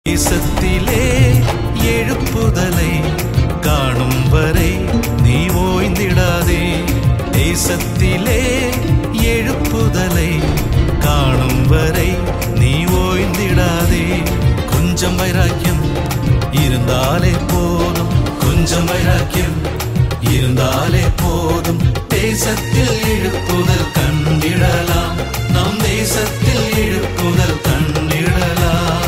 தேசத்திலே எழுப்புதலை காணும் வரை நீ ஓய்ந்திடாதே தேசத்திலே எழுப்புதலை காணும் வரை நீ ஓய்ந்திடாதே கொஞ்சம் வைராக்கியம் இருந்தாலே போதும் கொஞ்சம் வைராக்கியம் இருந்தாலே போதும் தேசத்தில் எழுப்புதல் கண்டிடலாம் நம் தேசத்தில் எழுப்புதல் கண்டிடலாம்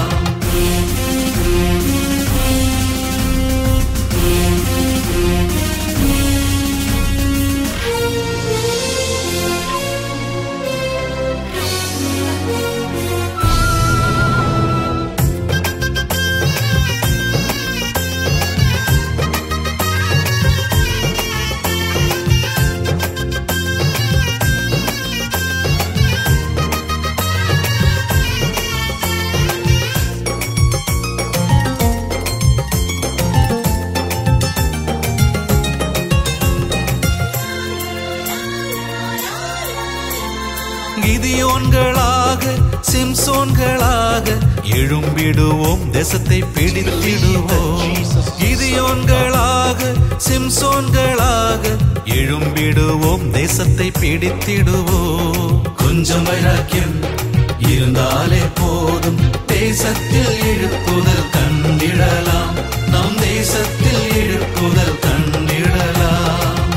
கிதியோன்களாக சிம்சோன்களாக எழும்பிடுவோம் தேசத்தை பிடித்திடுவோம் கிதியோன்களாக சிம்சோன்களாக எழும்பிடுவோம் தேசத்தை பிடித்திடுவோம் கொஞ்சம் வைராக்கியம் இருந்தாலே போதும் தேசத்தில் எழுப்புதல் கண்டிடலாம் நம் தேசத்தில் எழுப்புதல் கண்டிடலாம்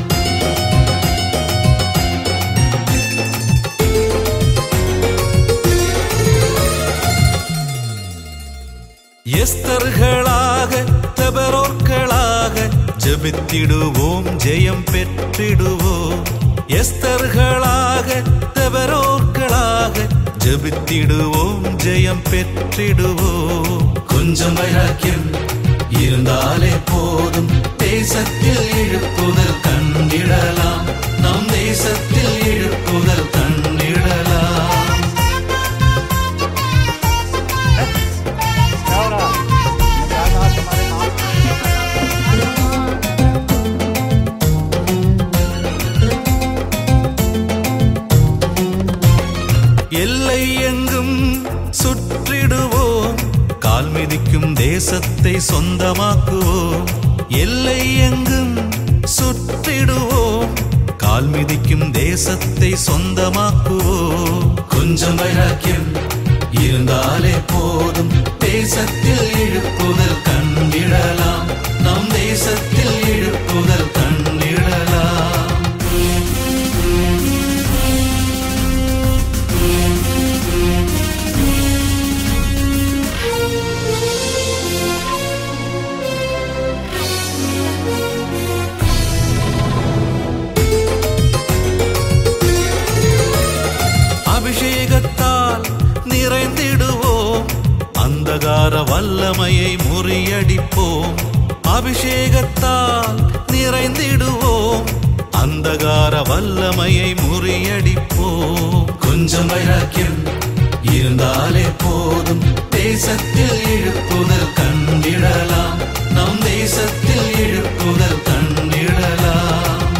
எஸ்தர்களாக தபரோர்களாக ஜெபித்திடுவோம் ஜெயம் பெற்றிடுவோம் எஸ்தர்களாக தபரோர்களாக ஜெபித்திடுவோம் ஜெயம் பெற்றிடுவோம் கொஞ்சம் வைராக்கியம் இருந்தாலே போதும் தேசத்தில் எழுப்புதல் கண்டிடலாம் நம் தேசத்தில் எழுப்புதல் கண்டிடலாம் Ahora, ya no hace más de nada. எல்லை எங்கும் சுற்றிடுவோம் கால் மிதிக்கும் தேசத்தை சொந்தமாக்குவோம் எல்லை எங்கும் சுற்றிடுவோம் கால் மிதிக்கும் தேசத்தை சொந்தமாக்குவோம் கொஞ்சம் வைராக்கியம் இருந்தாலே போதும் தேசத்தில் எழுப்புதல் கண்டிடலாம் நம் தேசத்தில் எழுப்புதல் கண்டிடலாம் அபிஷேகத்தால் நிறைந்திடுவோம் அந்தகார வல்லமையை முறியடிப்போம் அபிஷேகத்தால் நிறைந்திடுவோம் அந்தகார வல்லமையை முறியடிப்போம் கொஞ்சம் வைராக்கியம் இருந்தாலே போதும் தேசத்தில் எழுப்புதல் கண்டிடலாம் நம் தேசத்தில் எழுப்புதல் கண்டிடலாம்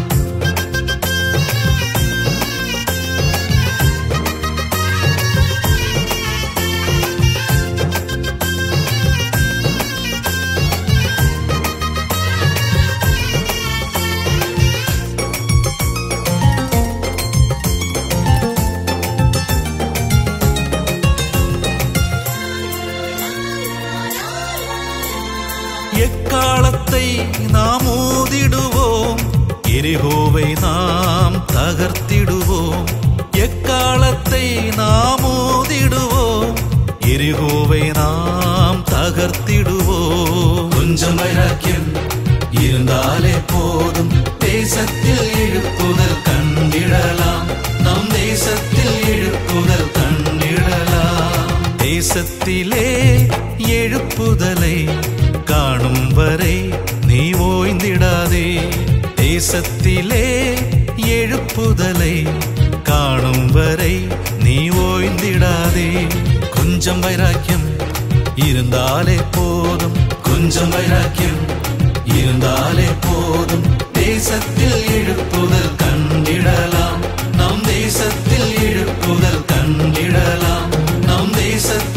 எக்காலத்தை நாம் ஊதிடுவோம் எரிகோவை நாம் தகர்த்திடுவோம் எக்காலத்தை நாம் ஊதிடுவோம் எரிகோவை நாம் தகர்த்திடுவோம் கொஞ்சம் வைராக்கியம் இருந்தாலே போதும் தேசத்தில் எழுப்புதல் கண்டிடலாம் நம் தேசத்தில் எழுப்புதல் கண்டிடலாம் தேசத்திலே எழுப்புதலை காணும் வரை நீ ஓய்ந்திடாதே தேசத்திலே எழுப்புதலை காணும் வரை நீ ஓய்ந்திடாதே கொஞ்சம் வைராக்கியம் இருந்தாலே போதும் கொஞ்சம் வைராக்கியம் இருந்தாலே போதும் தேசத்தில் எழுப்புதல் கண்டிடலாம் நம் தேசத்தில் எழுப்புதல் கண்டிடலாம் நம் தேசத்தில்